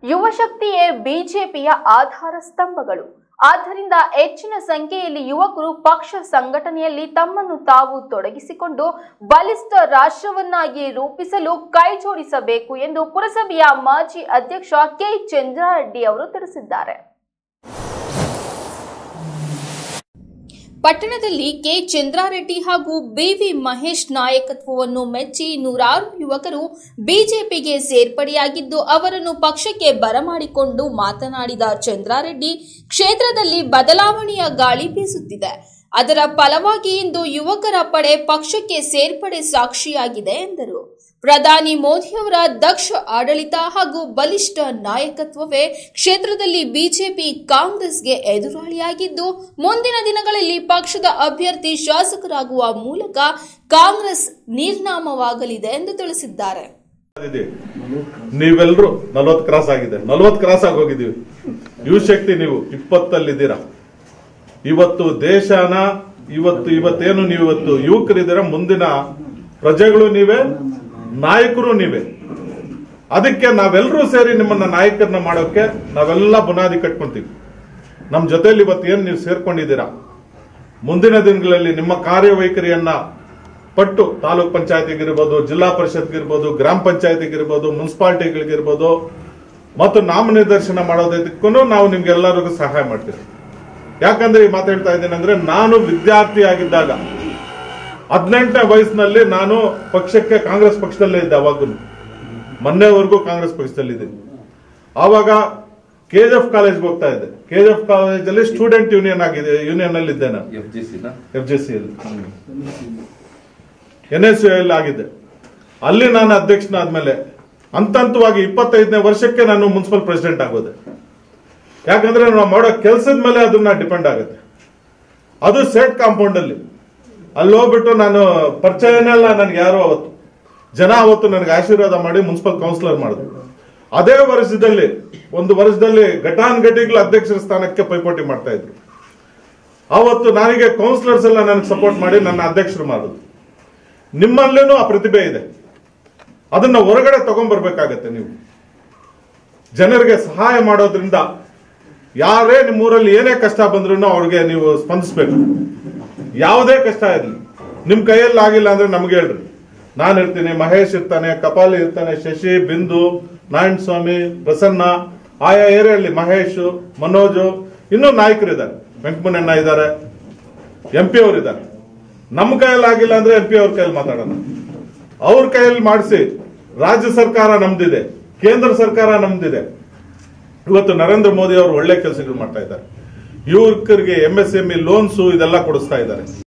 ಯುವಶಕ್ತಿಯೇ ಬಿಜೆಪಿಯ ಆಧಾರ ಸ್ತಂಭಗಳು ಆದ್ದರಿಂದ ಹೆಚ್ಚಿನ ಸಂಖ್ಯೆಯಲ್ಲಿ ಯುವಕರು ಪಕ್ಷ ಸಂಘಟನೆಯಲ್ಲಿ ತಮ್ಮನ್ನು ತಾವು ತೊಡಗಿಸಿಕೊಂಡು ಬಲಿಷ್ಠ ರಾಷ್ಟ್ರವನ್ನಾಗಿ ರೂಪಿಸಲು ಕೈಜೋಡಿಸಬೇಕು ಎಂದು ಪುರಸಭೆಯ ಮಾಜಿ ಅಧ್ಯಕ್ಷ ಕೆ ಚಂದ್ರಾರೆಡ್ಡಿ ಅವರು ತಿಳಿಸಿದ್ದಾರೆ ಪಟ್ಟಣದಲ್ಲಿ ಕೆ ಚಂದ್ರಾರೆಡ್ಡಿ ಹಾಗೂ ಬಿವಿ ಮಹೇಶ್ ನಾಯಕತ್ವವನ್ನು ಮೆಚ್ಚಿ ನೂರಾರು ಯುವಕರು ಬಿಜೆಪಿಗೆ ಸೇರ್ಪಡೆಯಾಗಿದ್ದು ಅವರನ್ನು ಪಕ್ಷಕ್ಕೆ ಬರಮಾಡಿಕೊಂಡು ಮಾತನಾಡಿದ ಚಂದ್ರಾರೆಡ್ಡಿ ಕ್ಷೇತ್ರದಲ್ಲಿ ಬದಲಾವಣೆಯ ಗಾಳಿ ಬೀಸುತ್ತಿದೆ ಅದರ ಫಲವಾಗಿ ಇಂದು ಯುವಕರ ಪಡೆ ಪಕ್ಷಕ್ಕೆ ಸೇರ್ಪಡೆ ಸಾಕ್ಷಿಯಾಗಿದೆ ಎಂದರು ಪ್ರಧಾನಿ ಮೋದಿಯವರ ದಕ್ಷ ಆಡಳಿತ ಹಾಗೂ ಬಲಿಷ್ಠ ನಾಯಕತ್ವವೇ ಕ್ಷೇತ್ರದಲ್ಲಿ ಬಿಜೆಪಿ ಕಾಂಗ್ರೆಸ್ಗೆ ಎದುರಾಳಿಯಾಗಿದ್ದು ಮುಂದಿನ ದಿನಗಳಲ್ಲಿ ಪಕ್ಷದ ಅಭ್ಯರ್ಥಿ ಶಾಸಕರಾಗುವ ಮೂಲಕ ಕಾಂಗ್ರೆಸ್ ನಿರ್ನಾಮವಾಗಲಿದೆ ಎಂದು ತಿಳಿಸಿದ್ದಾರೆ ಇದೆ. ನೀವೆಲ್ರು ನಲ್ವತ್ ಕ್ರಾಸ್ ಆಗಿದೆ ನಲ್ವತ್ ಕ್ರಾಸ್ ಆಗಿ ಹೋಗಿದೀವಿ ಯುವ ಶಕ್ತಿ ನೀವು ಇಪ್ಪತ್ತಲ್ಲಿದ್ದೀರಾ ಇವತ್ತು ದೇಶನ ಇವತ್ತು ಇವತ್ತೇನು ನೀವು ಇವತ್ತು ಯುವಕರಿದ್ದೀರಾ ಮುಂದಿನ ಪ್ರಜೆಗಳು ನೀವೇ ನಾಯಕರು ನೀವೇ ಅದಕ್ಕೆ ನಾವೆಲ್ಲರೂ ಸೇರಿ ನಿಮ್ಮನ್ನ ನಾಯಕರನ್ನ ಮಾಡೋಕೆ ನಾವೆಲ್ಲ ಬುನಾದಿ ಕಟ್ಕೊಂತೀವಿ ನಮ್ಮ ಜೊತೆಲಿ ಇವತ್ತು ಏನು ನೀವು ಸೇರ್ಕೊಂಡಿದ್ದೀರಾ ಮುಂದಿನ ದಿನಗಳಲ್ಲಿ ನಿಮ್ಮ ಕಾರ್ಯವೈಖರಿಯನ್ನ ಪಟ್ಟು ತಾಲೂಕ್ ಪಂಚಾಯತಿಗಿರ್ಬೋದು ಜಿಲ್ಲಾ ಪರಿಷತ್ಗಿರ್ಬೋದು ಗ್ರಾಮ ಪಂಚಾಯತಿಗಿರ್ಬೋದು ಮುನ್ಸಿಪಾಲಿಟಿಗಳಿಗಿರ್ಬೋದು ಮತ್ತು ನಾಮನಿರ್ದೇಶನ ಮಾಡೋದಕ್ಕೂ ನಾವು ನಿಮ್ಗೆಲ್ಲರಿಗೂ ಸಹಾಯ ಮಾಡ್ತೀವಿ ಯಾಕಂದ್ರೆ ಈ ಮಾತಾಡ್ತಾ ಇದ್ದೀನಿ ಅಂದ್ರೆ ನಾನು ವಿದ್ಯಾರ್ಥಿ ಆಗಿದ್ದಾಗ ಹದಿನೆಂಟನೇ ವಯಸ್ಸಿನಲ್ಲಿ ನಾನು ಪಕ್ಷಕ್ಕೆ ಕಾಂಗ್ರೆಸ್ ಪಕ್ಷದಲ್ಲೇ ಇದ್ದೆ ಅವಾಗೂ ಮೊನ್ನೆವರೆಗೂ ಕಾಂಗ್ರೆಸ್ ಪಕ್ಷದಲ್ಲಿದ್ದೀನಿ ಆವಾಗ ಕೆ ಜಿ ಎಫ್ ಕಾಲೇಜ್ಗೆ ಹೋಗ್ತಾ ಇದ್ದೆ ಕೆ ಜಿ ಎಫ್ ಕಾಲೇಜಲ್ಲಿ ಸ್ಟೂಡೆಂಟ್ ಯೂನಿಯನ್ ಆಗಿದೆ ಯೂನಿಯನ್ ಅಲ್ಲಿ ಇದ್ದೆ ನಾನು ಎಫ್ ಜಿ ಸಿನ ಎಫ್ ಜೆ ಸಿ ಅಲ್ಲಿ ಎನ್ ಎಸ್ ಅಲ್ಲಿ ಆಗಿದ್ದೆ ಅಲ್ಲಿ ನಾನು ಅಧ್ಯಕ್ಷನಾದ್ಮೇಲೆ ಹಂತ ಹಂತವಾಗಿ ಇಪ್ಪತ್ತೈದನೇ ವರ್ಷಕ್ಕೆ ನಾನು ಮುನ್ಸಿಪಲ್ ಪ್ರೆಸಿಡೆಂಟ್ ಆಗೋದೆ ಯಾಕಂದ್ರೆ ನಾವು ಮಾಡೋ ಕೆಲಸದ ಮೇಲೆ ಅದನ್ನ ಡಿಪೆಂಡ್ ಆಗುತ್ತೆ ಅದು ಸೆಟ್ ಕಾಂಪೌಂಡ್ ಅಲ್ಲಿ ಅಲ್ಲಿ ಹೋಗ್ಬಿಟ್ಟು ನಾನು ಪರಿಚಯನೇ ಇಲ್ಲ ನನಗೆ ಯಾರು ಅವತ್ತು ಜನ ಅವತ್ತು ನನಗೆ ಆಶೀರ್ವಾದ ಮಾಡಿ ಮುನ್ಸಿಪಲ್ ಕೌನ್ಸಿಲರ್ ಮಾಡಿದ್ರು ಅದೇ ವರ್ಷದಲ್ಲಿ ಒಂದು ವರ್ಷದಲ್ಲಿ ಘಟಾನ್ಘಟಿಗಳ ಅಧ್ಯಕ್ಷರ ಸ್ಥಾನಕ್ಕೆ ಪೈಪೋಟಿ ಮಾಡ್ತಾ ಇದ್ರು ಅವತ್ತು ನನಗೆ ಕೌನ್ಸಿಲರ್ಸ್ ಎಲ್ಲ ನನಗೆ ಸಪೋರ್ಟ್ ಮಾಡಿ ನನ್ನ ಅಧ್ಯಕ್ಷರು ಮಾಡಿದ್ರು ನಿಮ್ಮಲ್ಲೇನೂ ಆ ಪ್ರತಿಭೆ ಇದೆ ಅದನ್ನ ಹೊರಗಡೆ ತಗೊಂಡ್ಬರ್ಬೇಕಾಗತ್ತೆ ನೀವು ಜನರಿಗೆ ಸಹಾಯ ಮಾಡೋದ್ರಿಂದ ಯಾರೇ ನಿಮ್ಮೂರಲ್ಲಿ ಏನೇ ಕಷ್ಟ ಬಂದ್ರೂ ಅವ್ರಿಗೆ ನೀವು ಸ್ಪಂದಿಸ್ಬೇಕು ಯಾವುದೇ ಕಷ್ಟ ಇರಲಿ ನಿಮ್ ಕೈಯಲ್ಲಿ ಆಗಿಲ್ಲ ಅಂದ್ರೆ ನಮ್ಗೆ ಹೇಳ್ರಿ ನಾನು ಇರ್ತೀನಿ ಮಹೇಶ್ ಇರ್ತಾನೆ ಕಪಾಲಿ ಇರ್ತಾನೆ ಶಶಿ ಬಿಂದು ನಾರಾಯಣ ಸ್ವಾಮಿ ಪ್ರಸನ್ನ ಆಯಾ ಏರಿಯಲ್ಲಿ ಮಹೇಶ್ ಮನೋಜ್ ಇನ್ನೂ ನಾಯಕರಿದ್ದಾರೆ ವೆಂಕಮನಣ್ಣ ಇದ್ದಾರೆ ಎಂ ಪಿ ಅವರು ಇದ್ದಾರೆ ನಮ್ಮ ಕೈಯಲ್ಲಿ ಆಗಿಲ್ಲ ಅಂದ್ರೆ ಎಂ ಪಿ ಅವ್ರ ಕೈಯಲ್ಲಿ ಮಾತಾಡೋಣ ಅವ್ರ ಕೈಯಲ್ಲಿ ಮಾಡಿಸಿ ರಾಜ್ಯ ಸರ್ಕಾರ ನಮ್ದಿದೆ ಕೇಂದ್ರ ಸರ್ಕಾರ ನಮ್ದಿದೆ ಇವತ್ತು ನರೇಂದ್ರ ಮೋದಿ ಅವರು ಒಳ್ಳೆ ಕೆಲಸಗಳು ಮಾಡ್ತಾ ಇದ್ದಾರೆ ಯುವಕರಿಗೆ M S M E loans ಇದೆಲ್ಲ ಕೊಡಿಸ್ತಾ ಇದ್ದಾರೆ